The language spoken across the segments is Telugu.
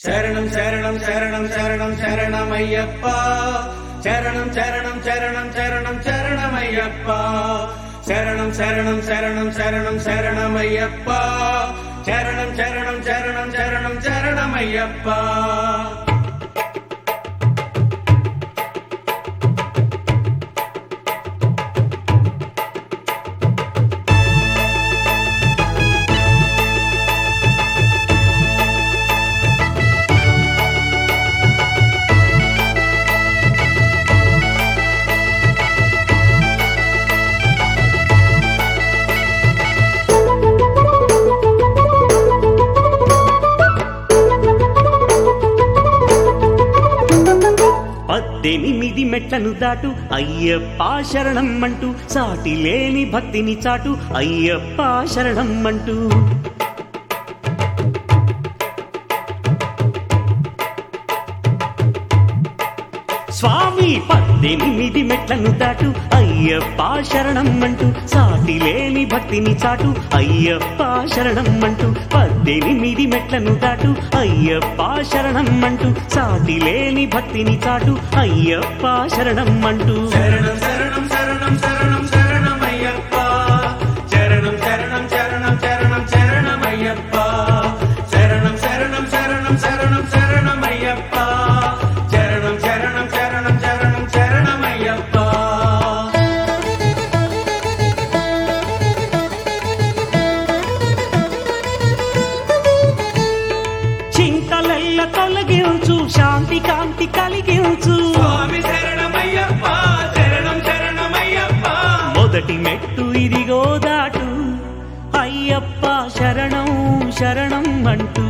శరణం శరణం శరణం శరణం శరణమయ్యప్ప శరణం శరణం శరణం శరణం శరణమయ్యప్ప శరణం శరణం శరణం శరణం శరణమయ్యప్ప శరణం శరణం శరణం శరణం శరణమయ్యప్ప పద్దెనిమిది మెట్లను దాటు అయ్యప్ప శరణం అంటూ సాటి లేని భక్తిని చాటు అయ్యప్ప శరణం అంటూ స్వామి పద్దెనిమిది మెట్లను దాటు అయ్యప్ప శరణం అంటూ సాటి లేని భక్తిని చాటు అయ్యప్ప శరణం అంటూ పద్దెనిమిది మెట్లను దాటు అయ్యప్ప శరణం అంటూ సాటి లేని భక్తిని చాటు అయ్యప్ప శరణం అంటూ శరణం శరణం శరణం శరణం శరణమయ్యప్ప శరణం శరణం శరణం శరణం శరణమయ్యప్ప శరణం శరణం శరణం శరణం శరణమయ్యప్ప శరణం శరణం శరణం శరణం శరణమయ్యప్ప చింతలెల్ల తొలగించు శాంతి కాంతి కలిగించు స్వామి శరణమయ్యప్ప శరణం శరణమయ్యప్ప మొదటి మెట్టు ఇదిగో దాటు అయ్యప్ప శరణం శరణం అంటూ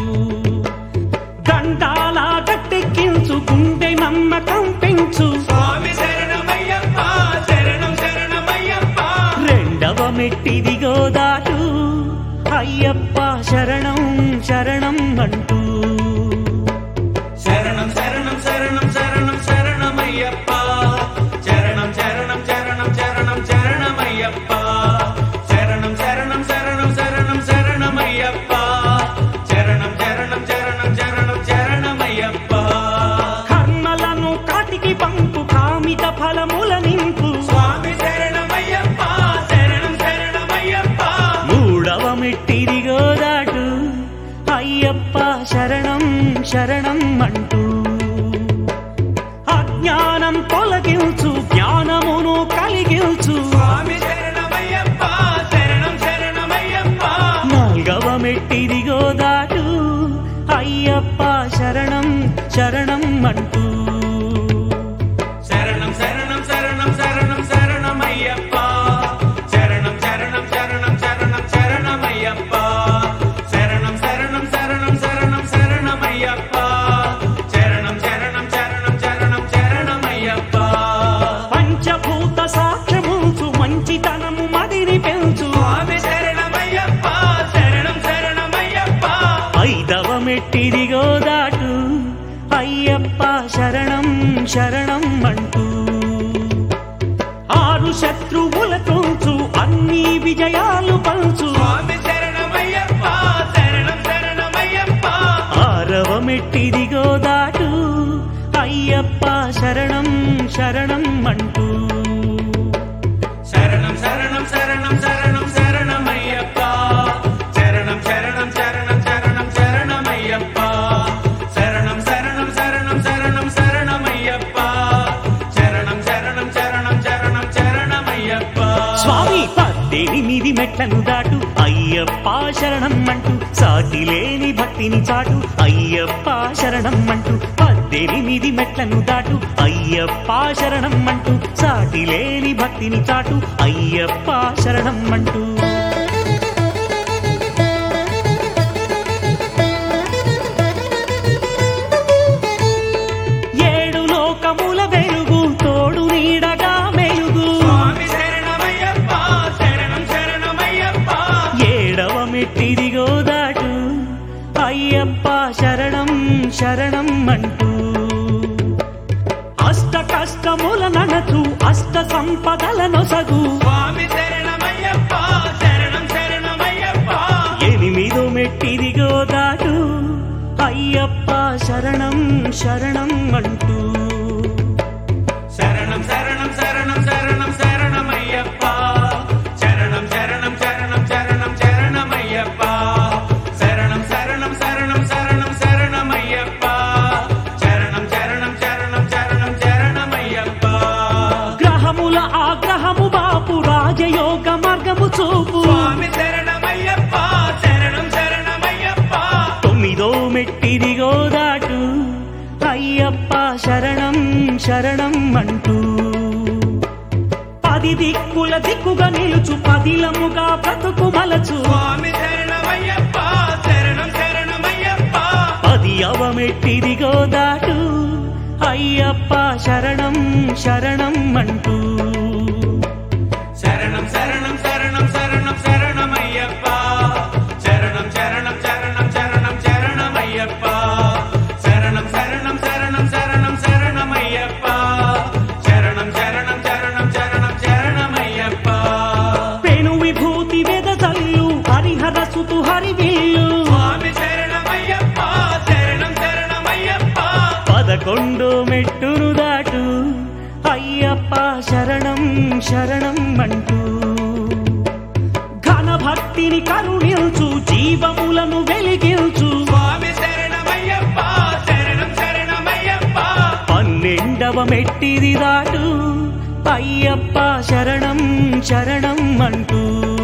గంటాల గట్టెక్కించు గుండె నమ్మకం పెంచు స్వామి శరణమయ్యప్ప శరణం శరణమయ్యప్ప రెండవ మెట్టిదిగో దాటు అయ్యప్ప శరణం శరణం అంటూ శరణం శరణం శరణం శరణం శరణమయ్యప్ప శరణం శరణం శరణం శరణం శరణమయ్యప్ప శరణం శరణం శరణం శరణం శరణమయ్యప్ప శరణం శరణం శరణం శరణం శరణమయ్యప్ప కర్మలను కాటికి పంపు కామిత ఫలముల నింపు స్వామి శరణమయ్యప్ప శరణం శరణమయ్యప్ప మూడవ మెట్టిదిగో దాటు అయ్యప్ప శరణం శరణం అంటూ అజ్ఞానం తొలగించు జ్ఞానమును కలిగించు స్వామి శరణమయ్యప్ప శరణం శరణమయ్యప్ప నాల్గవ మెట్టిదిగో దాటు అయ్యప్ప శరణం శరణం అంటూ శరణం శరణం శరణం శరణం శరణమయ్యప్ప శరణం శరణం శరణం శరణం శరణమయ్యప్ప శరణం శరణం శరణం శరణం శరణమయ్యప్ప శరణం శరణం శరణం శరణం శరణమయ్యప్ప పంచభూత సాక్ష్యముంచు మంచితనము మదిని పెంచు స్వామి శరణమయ్యప్ప శరణం శరణమయ్యప్ప ఐదవ మెట్టిదిగో దాటు అయ్యప్ప శరణం శరణం అంటూ ఆరు శత్రువుల తోచు అన్ని విజయాలు పంచు స్వామి శరణమయ్యప్ప శరణం శరణమయ్యప్ప ఆరవ మెట్టిదిగో దాటు అయ్యప్ప శరణం శరణం అంటూ శరణం శరణం శరణం శరణం శరణమయ్యప్ప శరణం శరణం శరణం శరణం శరణమయ్యప్ప శరణం శరణం శరణం శరణం శరణమయ్యప్ప శరణం శరణం శరణం శరణం శరణమయ్యప్ప స్వామి పద్దెనిమిది మెట్లను దాటు అయ్యప్ప శరణం అంటూ సాటి లేని భక్తిని చాటు అయ్యప్ప శరణం అంటూ పద్దెనిమిది మెట్లను దాటు అయ్యప్ప శరణం అంటూ సాటి లేని భక్తిని చాటు అయ్యప్ప శరణం అంటూ ఏడు లోకముల వెలుగు తోడు నీడగా మెలుగు స్వామి శరణమయ్యప్ప శరణం శరణమయ్యప్ప ఏడవ మెట్టిదిగో దాటు అయ్యప్ప శరణం శరణం అంటూ అష్ట కష్టముల నడచు అష్ట సంపదల నొసగు స్వామి శరణమయ్యప్ప శరణం శరణమయ్యప్ప ఎనిమిదో మెట్టిదిగో దాటు అయ్యప్ప శరణం శరణం అంటూ శరణం శరణం శరణం శరణం శరణమయ్యప్ప శరణం శరణం శరణం శరణం శరణమయ్యప్ప శరణం శరణం శరణం శరణం శరణమయ్యప్ప శరణం శరణం శరణం శరణం శరణమయ్యప్ప గ్రహముల ఆగ్రహము బాపు రాజయోగ మార్గము చూపు స్వామి శరణమయ్యప్ప శరణం శరణమయ్యప్ప తొమ్మిదో మెట్టిదిగో దాటు అయ్యప్ప శరణం శరణం అంటూ పది దిక్కుల దిక్కుగా నిలుచు పదిలముగా బ్రతుకు మలచు స్వామి శరణమయ్యప్ప శరణం శరణమయ్యప్ప పది అవమెట్టిదిగో దాటు అయ్యప్ప శరణం శరణం అంటూ శరణం శరణం శరణం శరణం శరణమయ్యప్ప శరణం శరణం శరణం శరణం శరణమయ్యప్ప శరణం శరణం శరణం శరణం శరణమయ్యప్ప శరణం శరణం శరణం శరణం శరణమయ్యప్ప పెను విభూతి వెదజల్లు హరిహర సుతు హరివిల్లు స్వామి శరణమయ్యప్ప శరణం శరణమయ్యప్ప పదకొండో మెట్టును దాటు అయ్యప్ప శరణం శరణం అంటూ ఘన భక్తిని కరుణించు జీవములను వెలిగించు స్వామి శరణమయ్యప్ప శరణం శరణమయ్యప్ప పన్నెండవ మెట్టిది దాటు అయ్యప్ప శరణం శరణం అంటూ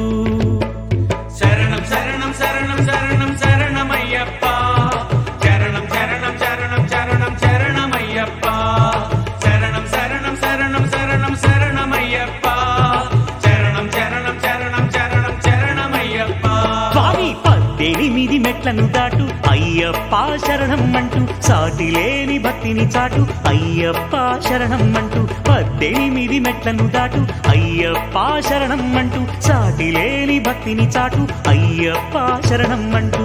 శరణం శరణం శరణం శరణం శరణమయ్యప్ప శరణం శరణం శరణం శరణం శరణమయ్యప్ప శరణం శరణం శరణం శరణం శరణమయ్యప్ప శరణం శరణం శరణం శరణం శరణమయ్యప్ప స్వామి పద్దెనిమిది మెట్లను దాటు అయ్యప్ప శరణం అంటూ సాటి లేని భక్తిని చాటు అయ్యప్ప శరణం అంటూ పద్దెనిమిది మెట్లను దాటు అయ్యప్ప శరణం అంటూ సాటి లేని భక్తిని చాటు అయ్యప్ప శరణం అంటూ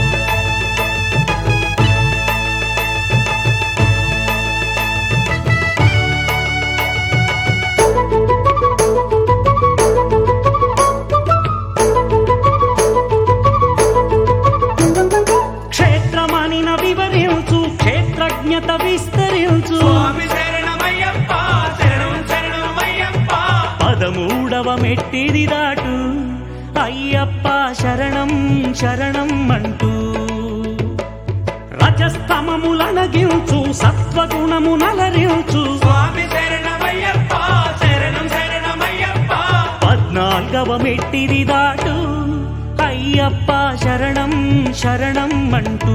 క్షేత్రమనిన వివరించు క్షేత్రజ్ఞత విస్తరించు స్వామి శరణమయ్యప్ప శరణం శరణమయ్యప్ప పదమూడవ మెట్టిది దాటు అయ్యప్ప శరణం శరణం అంటూ రజస్తమములనగించు సత్వగుణము నలరించు స్వామి శరణమయ్యప్ప శరణం శరణమయ్యప్ప పద్నాల్గవ మెట్టిది దాటు అయ్యప్ప శరణం శరణం అంటూ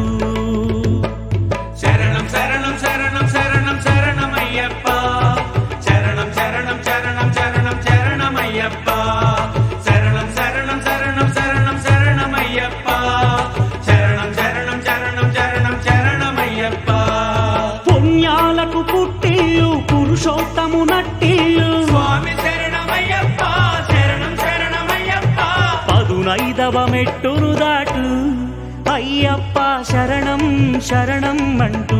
శరణం శరణం శరణం శరణం శరణమయ్యప్ప శరణం శరణం శరణం శరణం శరణమయ్యప్ప శరణం శరణం శరణం శరణం శరణమయ్యప్ప శరణం శరణం శరణం శరణం శరణమయ్యప్ప పుణ్యాలకు పుట్టిల్లు పురుషోత్తము నట్టిల్లు స్వామి శరణమయ్యప్ప శరణం శరణమయ్యప్ప పదునైదవ మెట్టును దాటు అయ్యప్ప శరణం శరణం అంటూ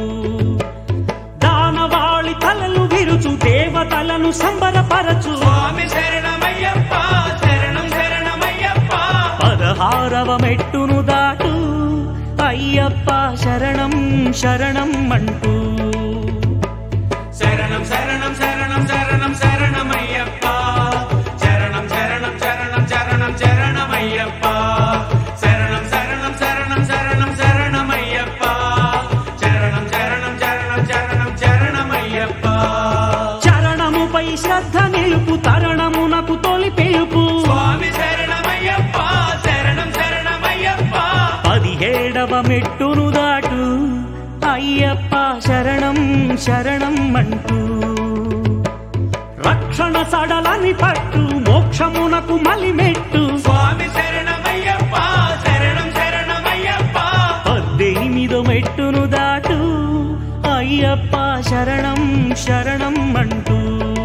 దానవాళి తలలు విరుచు దేవతలను సంబరపరచు స్వామి శరణమయ్యప్ప శరణం శరణమయ్యప్ప పదహారవ మెట్టును దాటు అయ్యప్ప శరణం శరణం అంటూ శరణం శరణం శరణం శరణం శరణమయ్యప్ప శరణం శరణం శరణం శరణం శరణమయ్యప్ప శరణం శరణం శరణం శరణం శరణమయ్యప్ప శరణం శరణం శరణం శరణం శరణమయ్యప్ప చరణముపై శ్రద్ధ నిలుపు తరణమునకు తొలి పిలుపు స్వామి శరణమయ్యప్ప శరణం శరణమయ్యప్ప పదిహేడవ మెట్టును దాటు అయ్యప్ప శరణం శరణం అంటూ రక్షణ సడలని పట్టు మోక్షమునకు మలిమెట్టు స్వామి శరణమయ్యప్ప శరణం శరణమయ్యప్ప పద్దెనిమిదో మెట్టును దాటు అయ్యప్ప శరణం శరణం అంటూ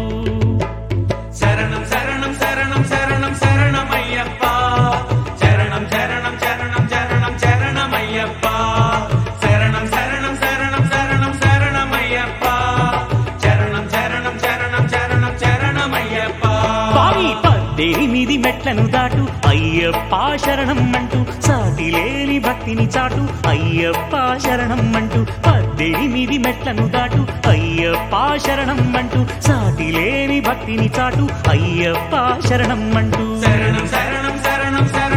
శరణం శరణం శరణం శరణం శరణమయ్యప్ప శరణం శరణం శరణం శరణం శరణమయ్యప్ప శరణం శరణం శరణం శరణం శరణమయ్యప్ప శరణం శరణం శరణం శరణం శరణమయ్యప్ప బావి పద్దెనిమిది మెట్లను దాటు అయ్యప్ప శరణం అంటూ సాటి సాటి లేని భక్తిని చాటు అయ్యప్ప శరణం అంటూ పద్దెనిమిది మెట్లను దాటు అయ్యప్ప శరణం అంటూ సాటి లేని భక్తిని చాటు అయ్యప్ప శరణం అంటూ శరణం శరణం శరణం శరణం